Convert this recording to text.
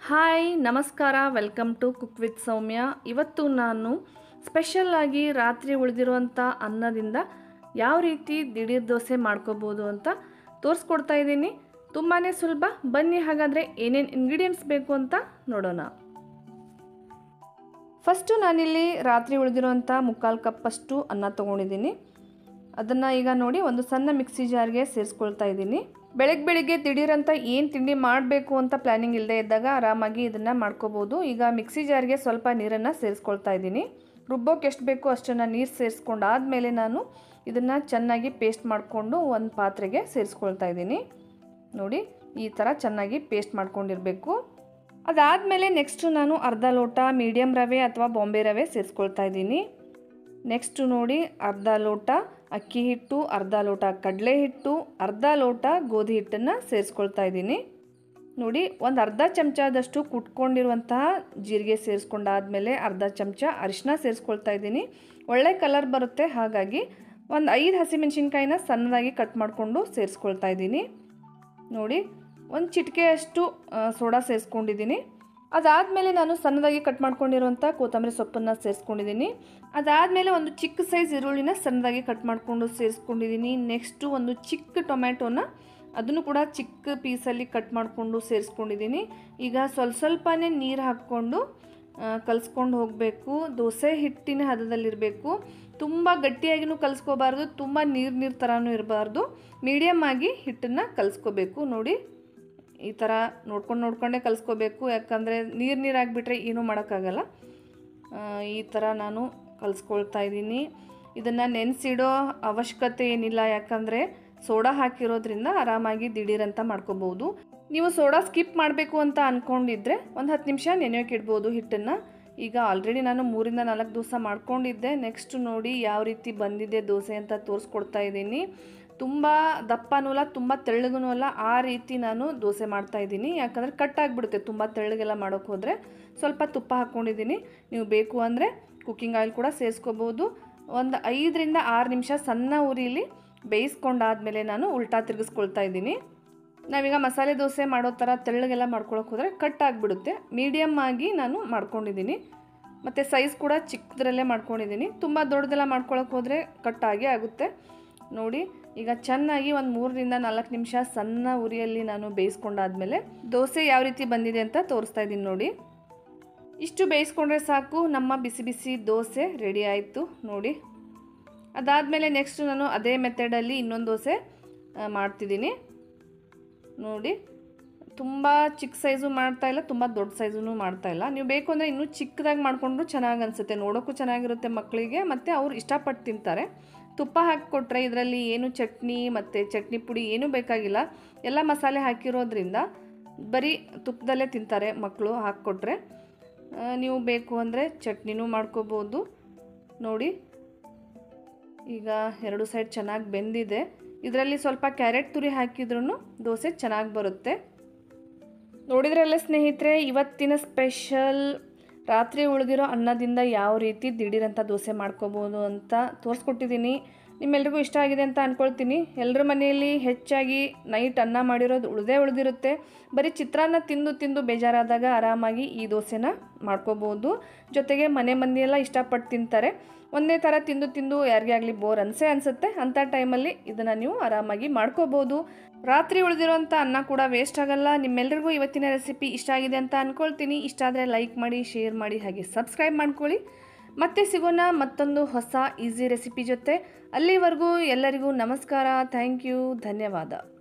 hi ನಮಸ್ಕಾರ welcome to cook with Soumya ಇವತ್ತು ನಾನು ಸ್ಪೆಷಲ್ಲಾಗಿ ರಾತ್ರಿ ಉಳಿದಿರುವಂಥ ಅನ್ನದಿಂದ ಯಾವ ರೀತಿ ದಿಢೀರ್ ದೋಸೆ ಮಾಡ್ಕೋಬೋದು ಅಂತ ತೋರಿಸ್ಕೊಡ್ತಾ ಇದ್ದೀನಿ ತುಂಬಾ ಸುಲಭ ಬನ್ನಿ ಹಾಗಾದರೆ ಏನೇನು ಇಂಗ್ರೀಡಿಯೆಂಟ್ಸ್ ಬೇಕು ಅಂತ ನೋಡೋಣ ಫಸ್ಟು ನಾನಿಲ್ಲಿ ರಾತ್ರಿ ಉಳಿದಿರುವಂಥ ಮುಕ್ಕಾಲು ಕಪ್ಪಷ್ಟು ಅನ್ನ ತೊಗೊಂಡಿದ್ದೀನಿ ಅದನ್ನು ಈಗ ನೋಡಿ ಒಂದು ಸಣ್ಣ ಮಿಕ್ಸಿ ಜಾರ್ಗೆ ಸೇರಿಸ್ಕೊಳ್ತಾ ಇದ್ದೀನಿ ಬೆಳಗ್ಗೆ ಬೆಳಿಗ್ಗೆ ದಿಢೀರಂತ ಏನು ತಿಂಡಿ ಮಾಡಬೇಕು ಅಂತ ಪ್ಲ್ಯಾನಿಂಗ್ ಇಲ್ಲದೆ ಇದ್ದಾಗ ಆರಾಮಾಗಿ ಇದನ್ನು ಮಾಡ್ಕೋಬೋದು ಈಗ ಮಿಕ್ಸಿ ಜಾರ್ಗೆ ಸ್ವಲ್ಪ ನೀರನ್ನು ಸೇರಿಸ್ಕೊಳ್ತಾ ಇದ್ದೀನಿ ರುಬ್ಬೋಕೆ ಎಷ್ಟು ಬೇಕೋ ಅಷ್ಟನ್ನು ನೀರು ಸೇರಿಸ್ಕೊಂಡು ಆದಮೇಲೆ ನಾನು ಇದನ್ನು ಚೆನ್ನಾಗಿ ಪೇಸ್ಟ್ ಮಾಡಿಕೊಂಡು ಒಂದು ಪಾತ್ರೆಗೆ ಸೇರಿಸ್ಕೊಳ್ತಾ ಇದ್ದೀನಿ ನೋಡಿ ಈ ಥರ ಚೆನ್ನಾಗಿ ಪೇಸ್ಟ್ ಮಾಡ್ಕೊಂಡಿರಬೇಕು ಅದಾದಮೇಲೆ ನೆಕ್ಸ್ಟು ನಾನು ಅರ್ಧ ಲೋಟ ಮೀಡಿಯಮ್ ರವೆ ಅಥವಾ ಬಾಂಬೆ ರವೆ ಸೇರಿಸ್ಕೊಳ್ತಾ ಇದ್ದೀನಿ ನೆಕ್ಸ್ಟು ನೋಡಿ ಅರ್ಧ ಲೋಟ ಅಕ್ಕಿ ಹಿಟ್ಟು ಅರ್ಧ ಲೋಟ ಕಡಲೆ ಹಿಟ್ಟು ಅರ್ಧ ಲೋಟ ಗೋಧಿ ಹಿಟ್ಟನ್ನು ಸೇರಿಸ್ಕೊಳ್ತಾ ಇದ್ದೀನಿ ನೋಡಿ ಒಂದು ಅರ್ಧ ಚಮಚದಷ್ಟು ಕುಟ್ಕೊಂಡಿರುವಂತಹ ಜೀರಿಗೆ ಸೇರಿಸ್ಕೊಂಡಾದಮೇಲೆ ಅರ್ಧ ಚಮಚ ಅರಿಶಿನ ಸೇರಿಸ್ಕೊಳ್ತಾ ಇದ್ದೀನಿ ಒಳ್ಳೆ ಕಲರ್ ಬರುತ್ತೆ ಹಾಗಾಗಿ ಒಂದು ಐದು ಹಸಿಮೆಣ್ಸಿನ್ಕಾಯಿನ ಸಣ್ಣದಾಗಿ ಕಟ್ ಮಾಡಿಕೊಂಡು ಸೇರಿಸ್ಕೊಳ್ತಾ ಇದ್ದೀನಿ ನೋಡಿ ಒಂದು ಚಿಟಿಕೆಯಷ್ಟು ಸೋಡಾ ಸೇರಿಸ್ಕೊಂಡಿದ್ದೀನಿ ಅದಾದಮೇಲೆ ನಾನು ಸಣ್ಣದಾಗಿ ಕಟ್ ಮಾಡ್ಕೊಂಡಿರುವಂಥ ಕೊತ್ತಂಬರಿ ಸೊಪ್ಪನ್ನು ಸೇರಿಸ್ಕೊಂಡಿದ್ದೀನಿ ಅದಾದಮೇಲೆ ಒಂದು ಚಿಕ್ಕ ಸೈಜ್ ಈರುಳ್ಳಿನ ಸಣ್ಣದಾಗಿ ಕಟ್ ಮಾಡಿಕೊಂಡು ಸೇರಿಸ್ಕೊಂಡಿದ್ದೀನಿ ನೆಕ್ಸ್ಟು ಒಂದು ಚಿಕ್ಕ ಟೊಮ್ಯಾಟೋನ ಅದನ್ನು ಕೂಡ ಚಿಕ್ಕ ಪೀಸಲ್ಲಿ ಕಟ್ ಮಾಡಿಕೊಂಡು ಸೇರಿಸ್ಕೊಂಡಿದ್ದೀನಿ ಈಗ ಸ್ವಲ್ಪ ಸ್ವಲ್ಪನೇ ನೀರು ಹಾಕ್ಕೊಂಡು ಕಲಿಸ್ಕೊಂಡು ಹೋಗಬೇಕು ದೋಸೆ ಹಿಟ್ಟಿನ ಹದದಲ್ಲಿರಬೇಕು ತುಂಬ ಗಟ್ಟಿಯಾಗಿನೂ ಕಲಿಸ್ಕೋಬಾರ್ದು ತುಂಬ ನೀರು ನೀರು ಥರನೂ ಇರಬಾರ್ದು ಮೀಡಿಯಮ್ ಆಗಿ ಹಿಟ್ಟನ್ನು ಕಲಿಸ್ಕೋಬೇಕು ನೋಡಿ ಈ ಥರ ನೋಡ್ಕೊಂಡು ನೋಡ್ಕೊಂಡೇ ಕಲಿಸ್ಕೋಬೇಕು ಯಾಕಂದರೆ ನೀರು ನೀರು ಆಗಿಬಿಟ್ರೆ ಏನೂ ಮಾಡೋಕ್ಕಾಗಲ್ಲ ಈ ಥರ ನಾನು ಕಲಿಸ್ಕೊಳ್ತಾ ಇದ್ದೀನಿ ಇದನ್ನು ನೆನೆಸಿಡೋ ಅವಶ್ಯಕತೆ ಏನಿಲ್ಲ ಯಾಕಂದರೆ ಸೋಡಾ ಹಾಕಿರೋದ್ರಿಂದ ಆರಾಮಾಗಿ ದಿಢೀರಂತ ಮಾಡ್ಕೋಬೋದು ನೀವು ಸೋಡಾ ಸ್ಕಿಪ್ ಮಾಡಬೇಕು ಅಂತ ಅಂದ್ಕೊಂಡಿದ್ರೆ ಒಂದು ಹತ್ತು ನಿಮಿಷ ನೆನೆಯೋಕೆ ಇಡ್ಬೋದು ಹಿಟ್ಟನ್ನು ಈಗ ಆಲ್ರೆಡಿ ನಾನು ಮೂರಿಂದ ನಾಲ್ಕು ದೋಸೆ ಮಾಡ್ಕೊಂಡಿದ್ದೆ ನೆಕ್ಸ್ಟ್ ನೋಡಿ ಯಾವ ರೀತಿ ಬಂದಿದೆ ದೋಸೆ ಅಂತ ತೋರಿಸ್ಕೊಡ್ತಾ ಇದ್ದೀನಿ ತುಂಬ ದಪ್ಪನೂ ಅಲ್ಲ ತುಂಬ ತೆಳ್ಳಗೂ ಅಲ್ಲ ಆ ರೀತಿ ನಾನು ದೋಸೆ ಮಾಡ್ತಾ ಇದ್ದೀನಿ ಯಾಕಂದರೆ ಕಟ್ ಆಗಿಬಿಡುತ್ತೆ ತುಂಬ ತೆಳ್ಳಗೆಲ್ಲ ಮಾಡೋಕ್ಕೆ ಹೋದರೆ ಸ್ವಲ್ಪ ತುಪ್ಪ ಹಾಕ್ಕೊಂಡಿದ್ದೀನಿ ನೀವು ಬೇಕು ಅಂದರೆ ಕುಕ್ಕಿಂಗ್ ಆಯಿಲ್ ಕೂಡ ಸೇರಿಸ್ಕೋಬೋದು ಒಂದು ಐದರಿಂದ ಆರು ನಿಮಿಷ ಸಣ್ಣ ಉರಿಲಿ ಬೇಯಿಸ್ಕೊಂಡಾದಮೇಲೆ ನಾನು ಉಲ್ಟಾ ತಿರುಗಿಸ್ಕೊಳ್ತಾ ಇದ್ದೀನಿ ನಾವೀಗ ಮಸಾಲೆ ದೋಸೆ ಮಾಡೋ ಥರ ತೆಳ್ಳಗೆಲ್ಲ ಮಾಡ್ಕೊಳಕ್ಕೆ ಹೋದರೆ ಕಟ್ ಆಗಿಬಿಡುತ್ತೆ ಮೀಡಿಯಮ್ ಆಗಿ ನಾನು ಮಾಡ್ಕೊಂಡಿದ್ದೀನಿ ಮತ್ತು ಸೈಜ್ ಕೂಡ ಚಿಕ್ಕದ್ರಲ್ಲೇ ಮಾಡ್ಕೊಂಡಿದ್ದೀನಿ ತುಂಬ ದೊಡ್ಡದೆಲ್ಲ ಮಾಡ್ಕೊಳಕ್ಕೆ ಹೋದರೆ ಕಟ್ ಆಗೇ ಆಗುತ್ತೆ ನೋಡಿ ಈಗ ಚೆನ್ನಾಗಿ ಒಂದು ಮೂರರಿಂದ ನಾಲ್ಕು ನಿಮಿಷ ಸಣ್ಣ ಉರಿಯಲ್ಲಿ ನಾನು ಬೇಯಿಸ್ಕೊಂಡಾದ್ಮೇಲೆ ದೋಸೆ ಯಾವ ರೀತಿ ಬಂದಿದೆ ಅಂತ ತೋರಿಸ್ತಾ ಇದ್ದೀನಿ ನೋಡಿ ಇಷ್ಟು ಬೇಯಿಸ್ಕೊಂಡ್ರೆ ಸಾಕು ನಮ್ಮ ಬಿಸಿ ಬಿಸಿ ದೋಸೆ ರೆಡಿ ಆಯಿತು ನೋಡಿ ಅದಾದಮೇಲೆ ನೆಕ್ಸ್ಟ್ ನಾನು ಅದೇ ಮೆಥಡಲ್ಲಿ ಇನ್ನೊಂದು ದೋಸೆ ಮಾಡ್ತಿದ್ದೀನಿ ನೋಡಿ ತುಂಬ ಚಿಕ್ಕ ಸೈಜು ಮಾಡ್ತಾಯಿಲ್ಲ ತುಂಬ ದೊಡ್ಡ ಸೈಜೂ ಮಾಡ್ತಾಯಿಲ್ಲ ನೀವು ಬೇಕು ಅಂದರೆ ಇನ್ನೂ ಚಿಕ್ಕದಾಗಿ ಮಾಡಿಕೊಂಡ್ರು ಚೆನ್ನಾಗಿ ಅನಿಸುತ್ತೆ ನೋಡೋಕ್ಕೂ ಚೆನ್ನಾಗಿರುತ್ತೆ ಮಕ್ಕಳಿಗೆ ಮತ್ತು ಅವ್ರು ಇಷ್ಟಪಟ್ಟು ತಿಂತಾರೆ ತುಪ್ಪ ಹಾಕಿಕೊಟ್ರೆ ಇದರಲ್ಲಿ ಏನು ಚಟ್ನಿ ಮತ್ತು ಚಟ್ನಿ ಪುಡಿ ಏನೂ ಬೇಕಾಗಿಲ್ಲ ಎಲ್ಲ ಮಸಾಲೆ ಹಾಕಿರೋದ್ರಿಂದ ಬರೀ ತುಪ್ಪದಲ್ಲೇ ತಿಂತಾರೆ ಮಕ್ಕಳು ಹಾಕ್ಕೊಟ್ರೆ ನೀವು ಬೇಕು ಅಂದರೆ ಚಟ್ನಿನೂ ಮಾಡ್ಕೋಬೋದು ನೋಡಿ ಈಗ ಎರಡು ಸೈಡ್ ಚೆನ್ನಾಗಿ ಬೆಂದಿದೆ ಇದರಲ್ಲಿ ಸ್ವಲ್ಪ ಕ್ಯಾರೆಟ್ ತುರಿ ಹಾಕಿದ್ರೂ ದೋಸೆ ಚೆನ್ನಾಗಿ ಬರುತ್ತೆ ನೋಡಿದ್ರಲ್ಲ ಸ್ನೇಹಿತರೆ ಇವತ್ತಿನ ಸ್ಪೆಷಲ್ ರಾತ್ರಿ ಉಳಿದಿರೋ ಅನ್ನದಿಂದ ಯಾವ ರೀತಿ ದಿಢೀರಂತ ದೋಸೆ ಮಾಡ್ಕೋಬೋದು ಅಂತ ತೋರಿಸ್ಕೊಟ್ಟಿದ್ದೀನಿ ನಿಮ್ಮೆಲ್ರಿಗೂ ಇಷ್ಟ ಆಗಿದೆ ಅಂತ ಅಂದ್ಕೊಳ್ತೀನಿ ಎಲ್ಲರ ಮನೆಯಲ್ಲಿ ಹೆಚ್ಚಾಗಿ ನೈಟ್ ಅನ್ನ ಮಾಡಿರೋದು ಉಳಿದೇ ಉಳಿದಿರುತ್ತೆ ಬರೀ ಚಿತ್ರಾನ್ನ ತಿಂದು ತಿಂದು ಬೇಜಾರಾದಾಗ ಆರಾಮಾಗಿ ಈ ದೋಸೆನ ಮಾಡ್ಕೋಬೋದು ಜೊತೆಗೆ ಮನೆ ಮಂದಿಯೆಲ್ಲ ಇಷ್ಟಪಟ್ಟು ತಿಂತಾರೆ ಒಂದೇ ಥರ ತಿಂದು ತಿಂದು ಯಾರಿಗೇ ಆಗಲಿ ಬೋರ್ ಅನಿಸೇ ಅನಿಸುತ್ತೆ ಅಂಥ ಟೈಮಲ್ಲಿ ಇದನ್ನು ನೀವು ಆರಾಮಾಗಿ ಮಾಡ್ಕೋಬೋದು ರಾತ್ರಿ ಉಳಿದಿರೋಂಥ ಅನ್ನ ಕೂಡ ವೇಸ್ಟ್ ಆಗಲ್ಲ ನಿಮ್ಮೆಲ್ರಿಗೂ ಇವತ್ತಿನ ರೆಸಿಪಿ ಇಷ್ಟ ಆಗಿದೆ ಅಂತ ಅಂದ್ಕೊಳ್ತೀನಿ ಇಷ್ಟ ಆದರೆ ಲೈಕ್ ಮಾಡಿ ಶೇರ್ ಮಾಡಿ ಹಾಗೆ ಸಬ್ಸ್ಕ್ರೈಬ್ ಮಾಡ್ಕೊಳ್ಳಿ ಮತ್ತೆ ಸಿಗೋಣ ಮತ್ತೊಂದು ಹೊಸ ಈಸಿ ರೆಸಿಪಿ ಜೊತೆ ಅಲ್ಲಿವರೆಗೂ ಎಲ್ಲರಿಗೂ ನಮಸ್ಕಾರ ಥ್ಯಾಂಕ್ ಯು ಧನ್ಯವಾದ